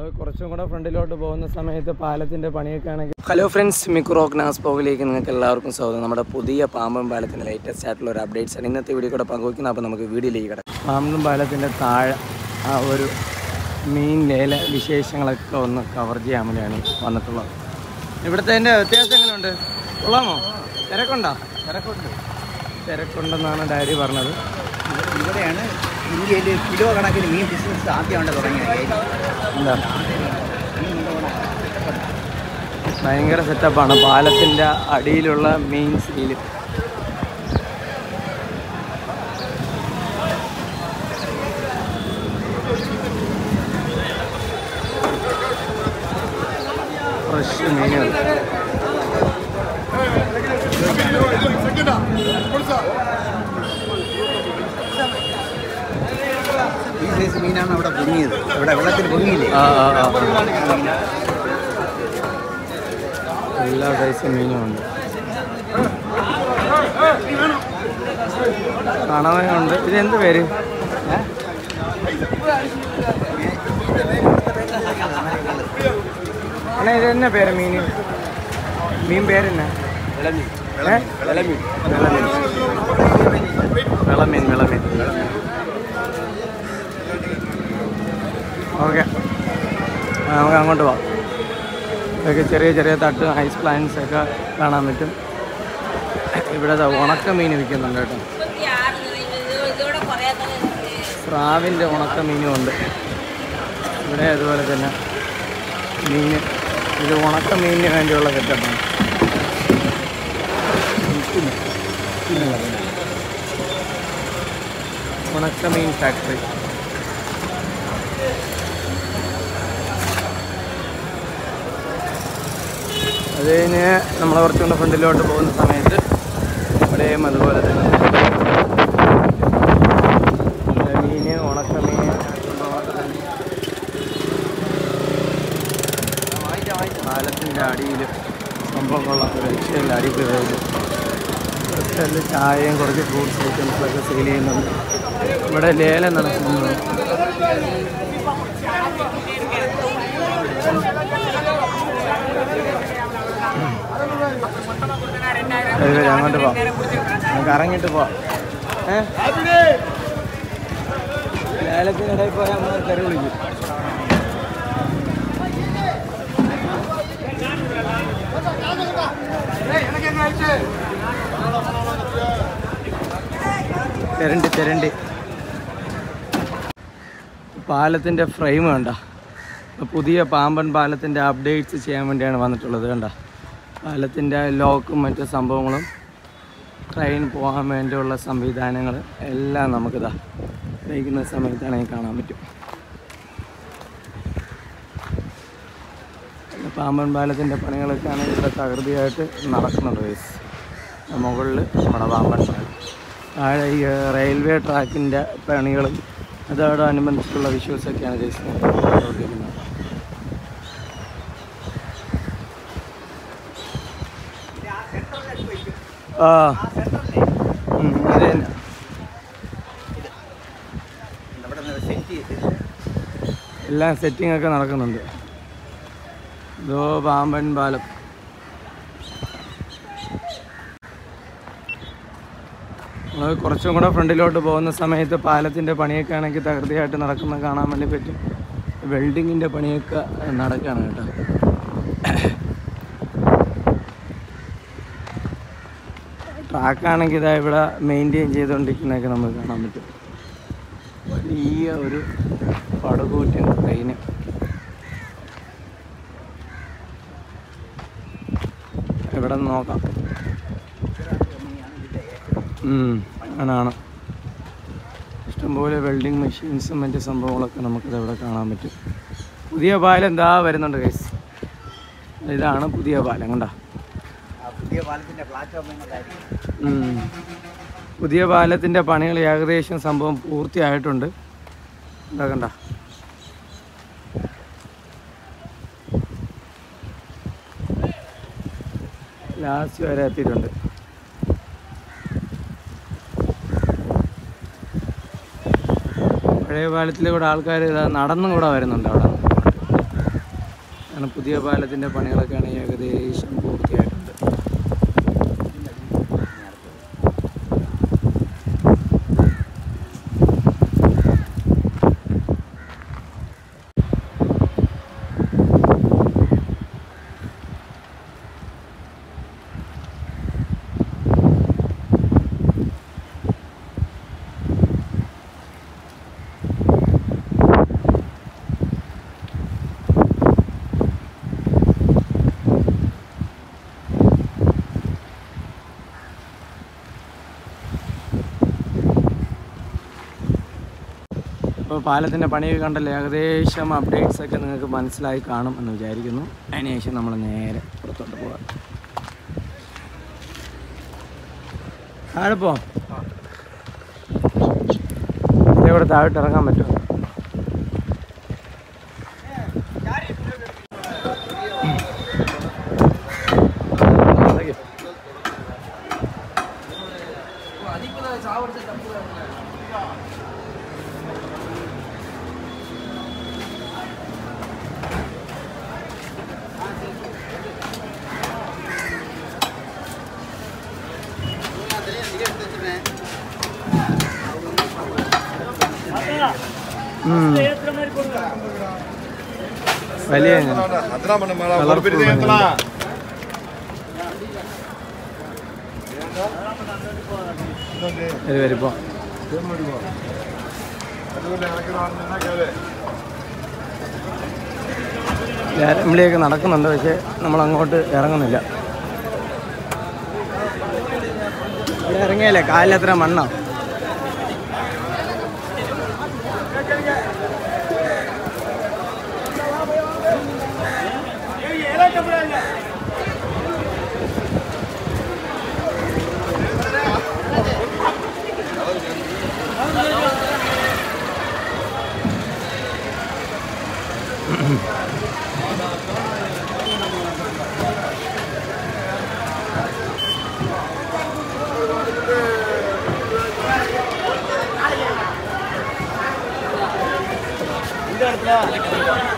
നമ്മൾ കുറച്ചും കൂടെ ഫ്രണ്ടിലോട്ട് പോകുന്ന സമയത്ത് പാലത്തിൻ്റെ പണിയൊക്കെ ആണെങ്കിൽ ഹലോ ഫ്രണ്ട്സ് മിക്കുറോക്ക് നാസ്പോകിലേക്ക് നിങ്ങൾക്ക് എല്ലാവർക്കും സ്വാഗതം നമ്മുടെ പുതിയ പാമ്പൻ പാലത്തിൻ്റെ ലേറ്റസ്റ്റ് ആയിട്ടുള്ള ഒരു അപ്ഡേറ്റ്സ് ആണ് ഇന്നത്തെ വീഡിയോ കൂടെ പങ്കുവയ്ക്കുന്നത് അപ്പോൾ നമുക്ക് വീഡിയോയിലേക്ക് കിടക്കാം പാമ്പൻ പാലത്തിൻ്റെ താഴെ ആ ഒരു മീൻ ലേല വിശേഷങ്ങളൊക്കെ ഒന്ന് കവർ ചെയ്യാൻ വേണ്ടിയാണ് വന്നിട്ടുള്ളത് ഇവിടുത്തെ എൻ്റെ വ്യത്യാസം എങ്ങനെയുണ്ട് കൊള്ളാമോ തിരക്കുണ്ടോ തിരക്കുണ്ട് തിരക്കുണ്ടെന്നാണ് ഡയറി പറഞ്ഞത് ഇവിടെയാണ് ഇന്ത്യയിൽ കിലോ കണക്കിന് മീൻ ബിസിനസ് ആദ്യമാണ് തുടങ്ങിയത് എന്താ ഭയങ്കര സെറ്റപ്പാണ് പാലത്തിൻ്റെ അടിയിലുള്ള മെയിൻ സീല് ഫ്രഷ് മീനുകൾ ഈ സൈസ് മീനാണ് അവിടെ പൊങ്ങിയത് ഇവിടെ വെള്ളത്തിൽ പൊങ്ങിയില്ലേ ആ ആ ആ എല്ലാ സൈസ് മീനും ഉണ്ട് കണവയുണ്ട് ഇത് എന്ത് പേര് അണ്ണാ ഇത് എന്നാ പേര് മീൻ മീൻ പേരെന്നാ ഏ? വിളമീൻ വിളമീൻ വിളമീൻ ഓക്കെ നമുക്ക് അങ്ങോട്ട് പോവാം ഇതൊക്കെ ചെറിയ ചെറിയ തട്ട് ഐസ് പ്ലാന്റ്സ് ഒക്കെ കാണാൻ പറ്റും ഇവിടെ ദാ ഉണക്ക മീൻ വിൽക്കുന്നുണ്ട് കേട്ടോ ഇതോടെ കുറയാത്തത് സ്രാവിൻ്റെ ഉണക്ക മീനും ഉണ്ട് ഇവിടെ അതുപോലെ തന്നെ മീൻ ഇത് ഉണക്ക മീനിന് വേണ്ടിയുള്ള സെറ്റപ്പാണ് ഉണക്ക മീൻ ഫാക്ടറി അത് കഴിഞ്ഞ് നമ്മൾ കുറച്ചുകൂടെ ഫ്രണ്ടിലോട്ട് പോകുന്ന സമയത്ത് ഇവിടെയും അതുപോലെ തന്നെ ഇവിടെ മീന് ഉണക്ക മീൻ പാലത്തിൻ്റെ അടിയിൽ സംഭവങ്ങളുള്ള ഒരു രക്ഷയില്ല അടിപൊളി ഹോസ്റ്റലിൽ ചായയും കുറച്ച് ഫ്രൂട്ട്സ് ഐറ്റംസൊക്കെ സെയിൽ ചെയ്യുന്നുണ്ട് ഇവിടെ ലേലം നടക്കുന്നുണ്ട് വരൂ, വരൂ, അങ്ങോട്ട് പോവാം നമുക്ക് ഇറങ്ങിയിട്ട് പോവാം ഏ ലേലത്തിനിടയിൽ പോയാൽ നമ്മൾ തെറി വിളിക്കും തെരണ്ട് തെരണ്ട് പാലത്തിൻ്റെ ഫ്രെയിം കണ്ട പുതിയ പാമ്പൻ പാലത്തിൻ്റെ അപ്ഡേറ്റ്സ് ചെയ്യാൻ വേണ്ടിയാണ് വന്നിട്ടുള്ളത് കണ്ട പാലത്തിൻ്റെ ലോക്കും മറ്റു സംഭവങ്ങളും ട്രെയിൻ പോകാൻ വേണ്ടിയുള്ള സംവിധാനങ്ങൾ എല്ലാം നമുക്കിതാ വൈകുന്ന സമയത്താണെങ്കിൽ കാണാൻ പറ്റും പിന്നെ പാമ്പൻ പാലത്തിൻ്റെ പണികളൊക്കെ ആണെങ്കിൽ ഇവിടെ തകൃതിയായിട്ട് നടക്കുന്നുണ്ട് ഗൈസ് മുകളിൽ നമ്മുടെ പാമ്പൻ പാലം താഴെ ഈ റെയിൽവേ ട്രാക്കിൻ്റെ പണികളും അതോടനുബന്ധിച്ചുള്ള വിഷ്വൽസൊക്കെയാണ് ഗൈസ് പ്രവർത്തിക്കുന്നത് ആ ഉം, ഇത് തന്നെ അവിടെ നിന്ന് സെറ്റ് ചെയ്ത് എല്ലാം സെറ്റിംഗ് ഒക്കെ നടക്കുന്നുണ്ട് ഇതോ പാമ്പൻ പാലം നമ്മൾ കുറച്ചും കൂടെ ഫ്രണ്ടിലോട്ട് പോകുന്ന സമയത്ത് പാലത്തിൻ്റെ പണിയൊക്കെ ആണെങ്കിൽ തകൃതിയായിട്ട് നടക്കുന്ന കാണാൻ വേണ്ടി പറ്റും വെൽഡിങ്ങിൻ്റെ പണിയൊക്കെ നടക്കുകയാണ് കേട്ടോ ട്രാക്കാണെങ്കിൽ ഇതാ ഇവിടെ മെയിൻറ്റെയിൻ ചെയ്തുകൊണ്ടിരിക്കുന്നതൊക്കെ നമുക്ക് കാണാൻ പറ്റും വലിയ ഒരു പടകൂറ്റൻ ട്രെയിന് ഇവിടെ നിന്ന് നോക്കാം ഉം, ആണാണ് ഇഷ്ടംപോലെ വെൽഡിങ് മെഷീൻസും മറ്റ് സംഭവങ്ങളൊക്കെ നമുക്കിത് ഇവിടെ കാണാൻ പറ്റും പുതിയ പാലം എന്താ വരുന്നുണ്ട് ഗൈസ് ഇതാണ് പുതിയ പാലം കണ്ടോ ആ പുതിയ പാലത്തിന്റെ പ്ലാറ്റ്ഫോം എന്നതായിരിക്കും ഉം. പുതിയ പാലത്തിൻ്റെ പണികൾ ഏകദേശം സംഭവം പൂർത്തിയായിട്ടുണ്ട് എന്താ കണ്ട ലാസ്റ്റ് വരെ എത്തിയിട്ടുണ്ട് പഴയ പാലത്തിൽ കൂടെ ആൾക്കാർ ഇതാ നടന്നും കൂടെ വരുന്നുണ്ട് അവിടെ കാരണം പുതിയ പാലത്തിൻ്റെ പണികളൊക്കെയാണ് ഏകദേശം പൂർത്തിയായിട്ടുണ്ട് അപ്പോൾ പാലത്തിൻ്റെ പണിയൊക്കെ കണ്ടല്ലോ ഏകദേശം അപ്ഡേറ്റ്സ് ഒക്കെ നിങ്ങൾക്ക് മനസ്സിലായി കാണും എന്ന് വിചാരിക്കുന്നു അതിനുശേഷം നമ്മൾ നേരെ പുറത്തോട്ട് പോകാം താഴെ പോവാം ഇവിടെ താഴോട്ട് ഇറങ്ങാൻ പറ്റുമോ ഉം. വലിയ Colourful ആണ്. ഇത് വരുമ്പോൾ അസംബ്ലിയൊക്കെ നടക്കുന്നുണ്ട് പക്ഷേ നമ്മൾ അങ്ങോട്ട് ഇറങ്ങുന്നില്ല ഇവിടെ ഇറങ്ങിയല്ലേ കാലിലെത്ര മണ്ണോ இந்த இடத்துல